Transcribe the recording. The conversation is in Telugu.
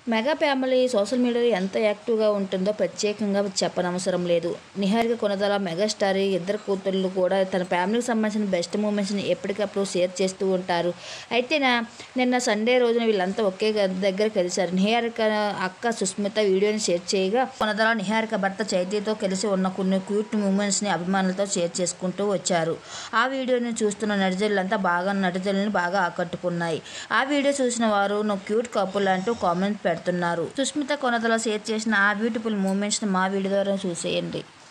మెగా ఫ్యామిలీ సోషల్ మీడియాలో ఎంత యాక్టివ్గా ఉంటుందో ప్రత్యేకంగా చెప్పనవసరం లేదు నిహారిక కొనదల మెగాస్టార్ ఇద్దరు కూతుళ్ళు కూడా తన ఫ్యామిలీకి సంబంధించిన బెస్ట్ మూమెంట్స్ని ఎప్పటికప్పుడు షేర్ చేస్తూ ఉంటారు అయితే నా నిన్న సండే రోజున వీళ్ళంతా ఒకే గది దగ్గర కలిశారు నిహారిక అక్క సుస్మిత వీడియోని షేర్ చేయగా కొనదల నిహారిక భర్త చైతీతో కలిసి ఉన్న కొన్ని క్యూట్ మూమెంట్స్ని అభిమానులతో షేర్ చేసుకుంటూ వచ్చారు ఆ వీడియోని చూస్తున్న నటిజనులంతా బాగా నటిజనులను బాగా ఆకట్టుకున్నాయి ఆ వీడియో చూసిన వారు నువ్వు క్యూట్ కపుల్ అంటూ కామెంట్ పెడుతున్నారు సుస్మిత కొనతలో షేర్ చేసిన ఆ బ్యూటిఫుల్ మూమెంట్స్ని మా వీడియో ద్వారా చూసేయండి